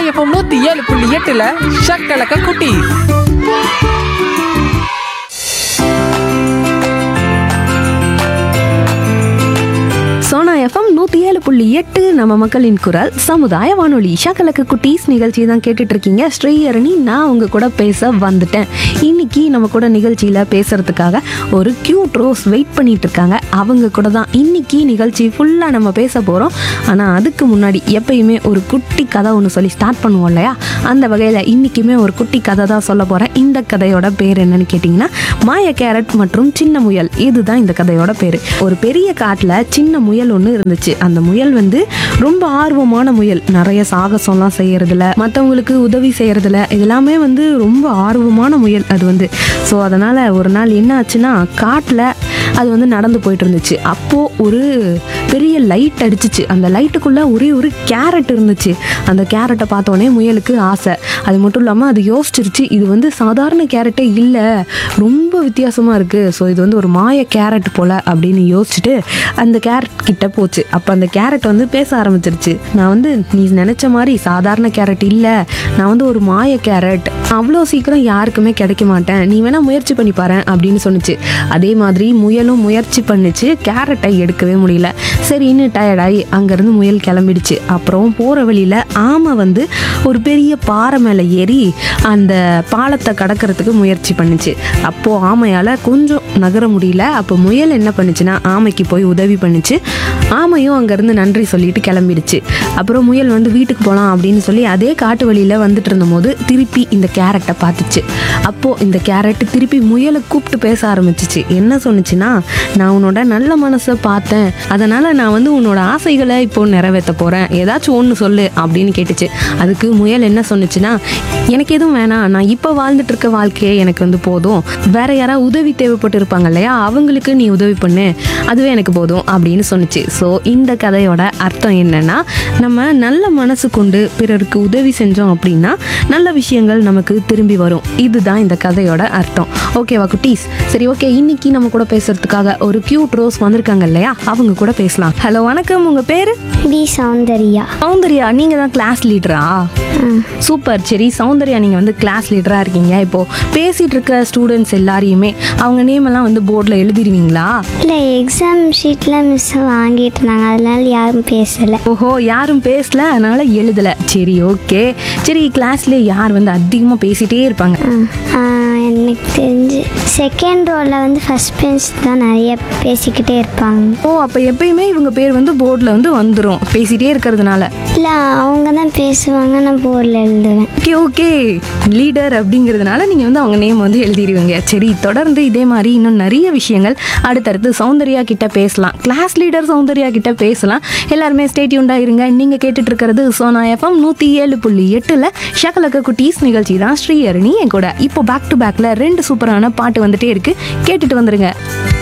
FM நூத்தி ஏழு புள்ளி எட்டுல ஷக்கலக்க குட்டி சோனா எஃப்எம் நூற்றி ஏழு புள்ளி எட்டு நம்ம மக்களின் குரல் சமுதாய வானொலி ஷக்கலக்கு குட்டீஸ் நிகழ்ச்சி தான் கேட்டுட்டு இருக்கீங்க ஸ்ரீஹரணி நான் உங்க கூட பேச வந்துட்டேன் இன்னைக்கு நம்ம கூட நிகழ்ச்சியில் பேசுறதுக்காக ஒரு கியூட் ரோஸ் வெயிட் பண்ணிட்டு இருக்காங்க அவங்க கூட தான் இன்னைக்கு நிகழ்ச்சி ஃபுல்லாக நம்ம பேச போகிறோம் ஆனால் அதுக்கு முன்னாடி எப்பயுமே ஒரு குட்டி கதை ஒன்று சொல்லி ஸ்டார்ட் பண்ணுவோம் இல்லையா அந்த வகையில் இன்னைக்குமே ஒரு குட்டி கதை தான் சொல்ல போகிறேன் இந்த கதையோட பேர் என்னன்னு கேட்டிங்கன்னா மாய கேரட் மற்றும் சின்ன முயல் இதுதான் இந்த கதையோட பேர் ஒரு பெரிய காட்டில் சின்ன முயல் ஒன்று இருந்துச்சு அந்த முயல் வந்து ரொம்ப ஆர்வமான முயல் நிறைய சாகசம்லாம் செய்யறதுல மற்றவங்களுக்கு உதவி செய்யறதுல இதெல்லாமே வந்து ரொம்ப ஆர்வமான முயல் அது வந்து ஸோ அதனால் ஒரு நாள் என்ன ஆச்சுன்னா காட்டில் அது வந்து நடந்து போயிட்டு இருந்துச்சு அப்போது ஒரு பெரிய லைட் அடிச்சிச்சு அந்த லைட்டுக்குள்ளே ஒரே ஒரு கேரட் இருந்துச்சு அந்த கேரட்டை பார்த்தோன்னே முயலுக்கு ஆசை அது மட்டும் இல்லாமல் அது யோசிச்சிருச்சு இது வந்து சாதாரண கேரட்டே இல்லை ரொம்ப வித்தியாசமாக இருக்குது ஸோ இது வந்து ஒரு மாய கேரட் போல் அப்படின்னு யோசிச்சுட்டு அந்த கேரட் கிட்ட போச்சு அப்போ அந்த கேரட் வந்து பேச ஆரம்பிச்சிருச்சு நான் வந்து நீ நினச்ச மாதிரி சாதாரண கேரட் இல்லை நான் வந்து ஒரு மாய கேரட் அவ்வளோ சீக்கிரம் யாருக்குமே கிடைக்க மாட்டேன் நீ வேணா முயற்சி பண்ணி பாரு அப்படின்னு சொன்னுச்சு அதே மாதிரி முயலும் முயற்சி பண்ணுச்சு கேரட்டை எடுக்கவே முடியல சரின்னு டயர்டாகி அங்கேருந்து முயல் கிளம்பிடுச்சு அப்புறம் போகிற வழியில் ஆமை வந்து ஒரு பெரிய பாறை மேலே ஏறி அந்த பாலத்தை கடக்கிறதுக்கு முயற்சி பண்ணுச்சு அப்போது ஆமையால் கொஞ்சம் நகர முடியல அப்போ முயல் என்ன பண்ணுச்சுன்னா ஆமைக்கு போய் உதவி பண்ணுச்சு ஆமையும் அங்கேருந்து நன்றி சொல்லிட்டு கிளம்பிடுச்சு அப்புறம் முயல் வந்து வீட்டுக்கு போகலாம் அப்படின்னு சொல்லி அதே காட்டு வழியில் வந்துட்டு இருந்தபோது திருப்பி இந்த கேரட்டை பார்த்துச்சு அப்போது இந்த கேரட் திருப்பி முயலை கூப்பிட்டு பேச ஆரம்பிச்சிச்சு என்ன சொன்னுச்சுன்னா நான் உன்னோட நல்ல மனசை பார்த்தேன் அதனால் நான் வந்து உன்னோட ஆசைகளை இப்போ நிறைவேற்ற போகிறேன் ஏதாச்சும் ஒன்று சொல்லு அப்படின்னு கேட்டுச்சு அதுக்கு முயல் என்ன சொன்னுச்சுன்னா எனக்கு எதுவும் வேணாம் நான் இப்போ வாழ்ந்துட்டு இருக்க வாழ்க்கையே எனக்கு வந்து போதும் வேற யாராவது உதவி தேவைப்பட்டு இருப்பாங்க இல்லையா அவங்களுக்கு நீ உதவி பண்ணு அதுவே எனக்கு போதும் அப்படின்னு சொன்னுச்சு ஸோ இந்த கதையோட அர்த்தம் என்னன்னா நம்ம நல்ல மனசு கொண்டு பிறருக்கு உதவி செஞ்சோம் அப்படின்னா நல்ல விஷயங்கள் நமக்கு திரும்பி வரும் இதுதான் இந்த கதையோட அர்த்தம் ஓகேவா குட்டீஸ் சரி ஓகே இன்னைக்கு நம்ம கூட பேசுறதுக்காக ஒரு கியூட் ரோஸ் வந்திருக்காங்க இல்லையா அவங்க கூட பேசலாம் ஹலோ வணக்கம் உங்க பேரு பி சௌந்தர்யா சௌந்தர்யா நீங்க தான் கிளாஸ் லீடரா சூப்பர் சரி சௌந்தர்யா நீங்க வந்து கிளாஸ் லீடரா இருக்கீங்க இப்போ பேசிட்டு இருக்க ஸ்டூடெண்ட்ஸ் எல்லாரையுமே அவங்க நேம் எல்லாம் வந்து போர்டில் எழுதிருவீங்களா இல்லை எக்ஸாம் ஷீட்டில் மிஸ் வாங்கிட்டு இருந்தாங்க அதனால யாரும் பேசலை ஓஹோ யாரும் பேசல அதனால எழுதல சரி ஓகே சரி கிளாஸ்ல யார் வந்து அதிகமா பேசிட்டே இருப்பாங்க எனக்கு தெரிஞ்சு செகண்ட் ரோவில் வந்து ஃபஸ்ட் பெஞ்ச் தான் நிறைய பேசிக்கிட்டே இருப்பாங்க ஓ அப்ப எப்பயுமே இவங்க பேர் வந்து போர்டில் வந்து வந்துடும் பேசிட்டே இருக்கிறதுனால இல்லை அவங்க தான் பேசுவாங்க நான் போர்டில் எழுதுவேன் ஓகே ஓகே லீடர் அப்படிங்கிறதுனால நீங்கள் வந்து அவங்க நேம் வந்து எழுதிடுவீங்க சரி தொடர்ந்து இதே மாதிரி இன்னும் நிறைய விஷயங்கள் அடுத்தடுத்து சௌந்தர்யா கிட்ட பேசலாம் கிளாஸ் லீடர் சௌந்தர்யா கிட்ட பேசலாம் எல்லாருமே ஸ்டேட்யூண்டாக இருங்க நீங்கள் கேட்டுட்டு இருக்கிறது சோனா எஃப்எம் நூற்றி ஏழு புள்ளி எட்டில் ஷகலக்க குட்டீஸ் நிகழ்ச்சி தான் ஸ்ரீஹரணி என் கூட இப்போ பேக் டு பேக்கில் ரெண்டு சூப்பரான பாட்டு வந்துட்டே இருக்கு கேட்டுட்டு வந்துருங்க